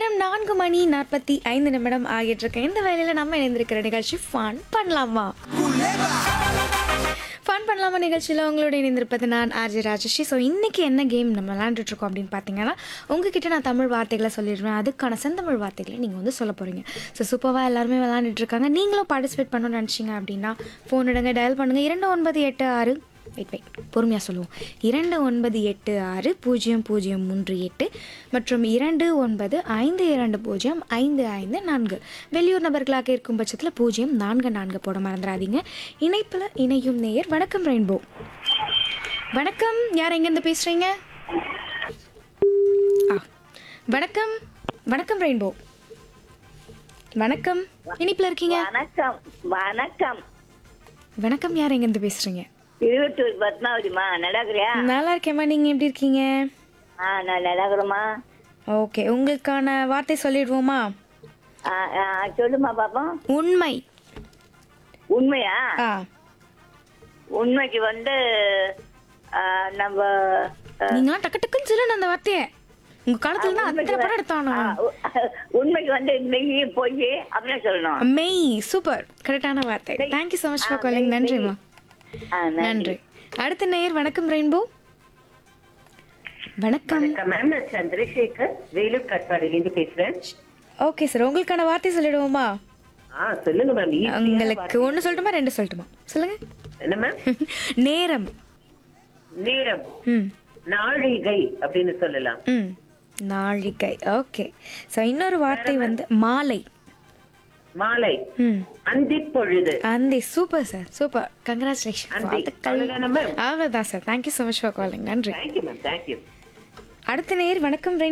நேரம் நான்கு மணி நாற்பத்தி ஐந்து நிமிடம் ஆகிட்டு இருக்கு இந்த வேலையில் நம்ம இணைந்திருக்கிற நிகழ்ச்சி ஃபன் பண்ணலாமா ஃபன் பண்ணலாமா நிகழ்ச்சியில் உங்களோட இணைந்திருப்பது நான் ஆர்ஜி ராஜஸ்ரீ ஸோ இன்றைக்கி என்ன கேம் நம்ம விளாண்டுட்டு இருக்கோம் அப்படின்னு பார்த்தீங்கன்னா உங்ககிட்ட நான் தமிழ் வார்த்தைகளை சொல்லிடுவேன் அதுக்கான செந்தமிழ் வார்த்தைகளை நீங்கள் வந்து சொல்ல போகிறீங்க ஸோ சூப்பராக எல்லாருமே விளாண்டுட்டு இருக்காங்க நீங்களும் பார்ட்டிசிபேட் பண்ணணும்னு நினச்சிங்க அப்படின்னா ஃபோன் எடுங்க டயல் பண்ணுங்கள் இரண்டு ஒன்பது எட்டு ஆறு வெயிட் வெயிட் பொறுமையாக சொல்லுவோம் இரண்டு ஒன்பது எட்டு ஆறு பூஜ்ஜியம் பூஜ்ஜியம் மூன்று எட்டு மற்றும் இரண்டு ஒன்பது ஐந்து இரண்டு பூஜ்ஜியம் ஐந்து ஐந்து நான்கு வெளியூர் நபர்களாக இருக்கும் பட்சத்தில் பூஜ்ஜியம் நான்கு நான்கு போட மறந்துடாதீங்க இணைப்பில் இணையும் நேயர் வணக்கம் ரெயின்போ வணக்கம் யார் எங்கேருந்து பேசுகிறீங்க ஆ வணக்கம் வணக்கம் ரெயின்போ வணக்கம் இனிப்பில் இருக்கீங்க வணக்கம் வணக்கம் வணக்கம் யார் எங்கேருந்து பேசுகிறீங்க இருபத்தூர் பத்மாவதிமா நடக்குறியா நல்லா இருக்கேம்மா நீங்கள் எப்படி இருக்கீங்க ஆ நான் நடக்குறேம்மா ஓகே உங்களுக்கான வார்த்தை சொல்லிடுவோமா ஆ, ஆ, சொல்லுமா பாப்போம் உண்மை உண்மையா ஆ உண்மைக்கு வந்து ஆ, நம்ம ஆ, நீங்களாம் டக்கு டக்குன்னு சொல்லணும் அந்த வார்த்தையை உங்க காலத்துல தான் அத்தனை படம் எடுத்தானோ ஆ, உ- உண்மைக்கு வந்து மெய் பொய் அப்படின்னு சொல்லணும் மெய் சூப்பர் கரெக்டான வார்த்தை thank you so much for calling நன்றிம்மா ஆ, நன்றி. நன்றி அடுத்த நேயர் வணக்கம் ரெயின்போ வணக்கம் வணக்கம் மேம் நான் சந்திரசேகர் வேலூர் கட்பாடியிலேருந்து பேசுறேன் ஓகே சார் உங்களுக்கான வார்த்தை சொல்லிடுவோமா ஆ சொல்லுங்க மேம் உங்களுக்கு ஒன்று சொல்லட்டுமா ரெண்டு சொல்லட்டுமா சொல்லுங்க என்ன மேம் நேரம் நேரம் ம் நாழிகை அப்படின்னு சொல்லலாம் ம் நாழிகை ஓகே ஸோ இன்னொரு வார்த்தை வந்து மாலை மாலை ம் அந்திப் பொழுது அந்த சூப்பர் சார் சூப்பர் கங்க்ராச்சுலேஷன் அந்தி. அவ்வளவுதானா ma'am? அவ்வளோதான் sir thank you so much for calling நன்றி தேங்க்யூ மேம் தேங்க்யூ அடுத்த நேர் வணக்கம் ரெயின்